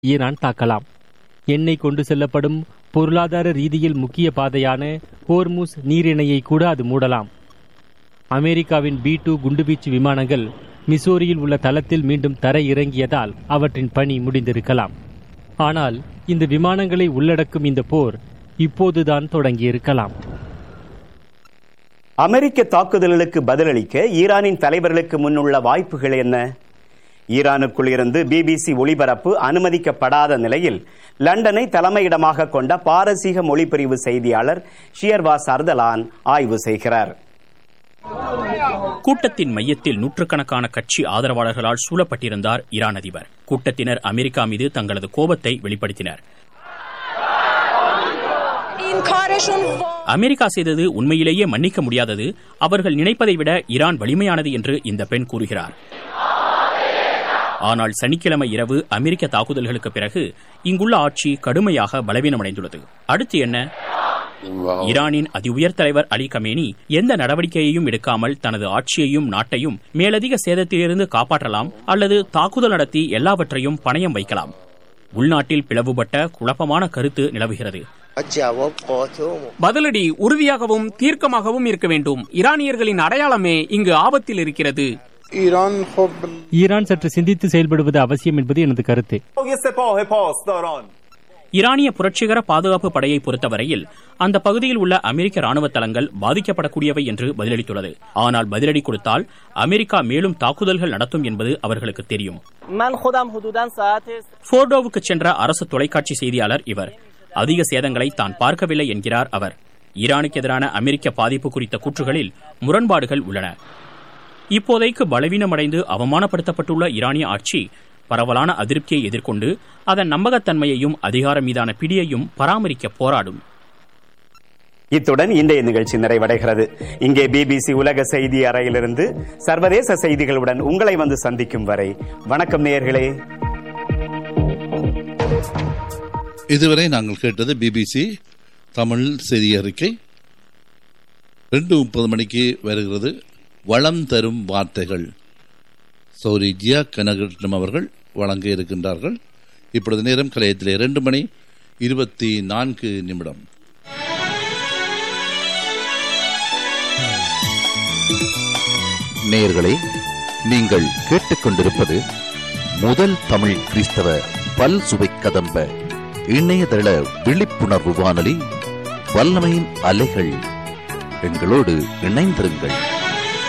Iran தாக்கலாம் எண்ணெய் கொண்டு செல்லப்படும் பொருளாதார ரீதியில் முக்கிய பாதையான ஹோர்முஸ் நீரிணையை கூட அது மூடலாம் அமெரிக்காவின் பி டூ குண்டுவீச்சு விமானங்கள் மிசோரியில் உள்ள தளத்தில் மீண்டும் தர இறங்கியதால் அவற்றின் பணி முடிந்திருக்கலாம் ஆனால் இந்த விமானங்களை உள்ளடக்கும் இந்த போர் இப்போதுதான் தொடங்கியிருக்கலாம் அமெரிக்க தாக்குதல்களுக்கு பதிலளிக்க ஈரானின் தலைவர்களுக்கு முன்னுள்ள வாய்ப்புகள் என்ன ஈரானுக்குள் இருந்து பிபிசி ஒளிபரப்பு அனுமதிக்கப்படாத நிலையில் லண்டனை தலைமையிடமாக கொண்ட பாரசீக மொழிப்பிரிவு செய்தியாளர் ஷியர்வாஸ் அர்தலான் ஆய்வு செய்கிறார் கூட்டத்தின் மையத்தில் நூற்றுக்கணக்கான கட்சி ஆதரவாளர்களால் சூழப்பட்டிருந்தார் ஈரான் அதிபர் கூட்டத்தினர் அமெரிக்கா மீது தங்களது கோபத்தை வெளிப்படுத்தினர் அமெரிக்கா செய்தது உண்மையிலேயே மன்னிக்க முடியாதது அவர்கள் நினைப்பதை விட ஈரான் வலிமையானது என்று இந்த பெண் கூறுகிறார் ஆனால் சனிக்கிழமை இரவு அமெரிக்க தாக்குதல்களுக்கு பிறகு இங்குள்ள ஆட்சி கடுமையாக பலவீனமடைந்துள்ளது அடுத்து என்ன ஈரானின் அதி உயர் தலைவர் அலி கமேனி எந்த நடவடிக்கையையும் எடுக்காமல் தனது ஆட்சியையும் நாட்டையும் மேலதிக சேதத்திலிருந்து காப்பாற்றலாம் அல்லது தாக்குதல் நடத்தி எல்லாவற்றையும் பணயம் வைக்கலாம் உள்நாட்டில் பிளவுபட்ட குழப்பமான கருத்து நிலவுகிறது பதிலடி உறுதியாகவும் தீர்க்கமாகவும் இருக்க வேண்டும் ஈரானியர்களின் அடையாளமே இங்கு ஆபத்தில் இருக்கிறது ஈரான் சற்று சிந்தித்து செயல்படுவது அவசியம் என்பது எனது கருத்து ஈரானிய புரட்சிகர பாதுகாப்பு படையை பொறுத்தவரையில் அந்த பகுதியில் உள்ள அமெரிக்க ராணுவ தளங்கள் பாதிக்கப்படக்கூடியவை என்று பதிலளித்துள்ளது ஆனால் பதிலடி கொடுத்தால் அமெரிக்கா மேலும் தாக்குதல்கள் நடத்தும் என்பது அவர்களுக்கு தெரியும் போர்டோவுக்கு சென்ற அரசு தொலைக்காட்சி செய்தியாளர் இவர் அதிக சேதங்களை தான் பார்க்கவில்லை என்கிறார் அவர் ஈரானுக்கு எதிரான அமெரிக்க பாதிப்பு குறித்த கூற்றுகளில் முரண்பாடுகள் உள்ளன இப்போதைக்கு பலவீனமடைந்து அவமானப்படுத்தப்பட்டுள்ள ஈரானிய ஆட்சி பரவலான அதிருப்தியை எதிர்கொண்டு அதன் நம்பகத்தன்மையையும் அதிகாரம் மீதான பிடியையும் பராமரிக்க போராடும் இத்துடன் இன்றைய நிகழ்ச்சி நிறைவடைகிறது இங்கே பிபிசி உலக செய்தி அறையிலிருந்து சர்வதேச செய்திகளுடன் உங்களை வந்து சந்திக்கும் வரை வணக்கம் நேயர்களே இதுவரை நாங்கள் கேட்டது பிபிசி தமிழ் செய்தி அறிக்கை ரெண்டு முப்பது மணிக்கு வருகிறது வளம் தரும் வார்த்தைகள் சௌரி ஜியா கனகட்டம் அவர்கள் வழங்க இருக்கின்றார்கள் இப்பொழுது நேரம் கலையத்தில் இரண்டு மணி இருபத்தி நான்கு நிமிடம் நேயர்களே நீங்கள் கேட்டுக்கொண்டிருப்பது முதல் தமிழ் கிறிஸ்தவ பல் சுவை கதம்ப இணையதள விழிப்புணர்வு வானொலி வல்லமையின் அலைகள் எங்களோடு இணைந்திருங்கள்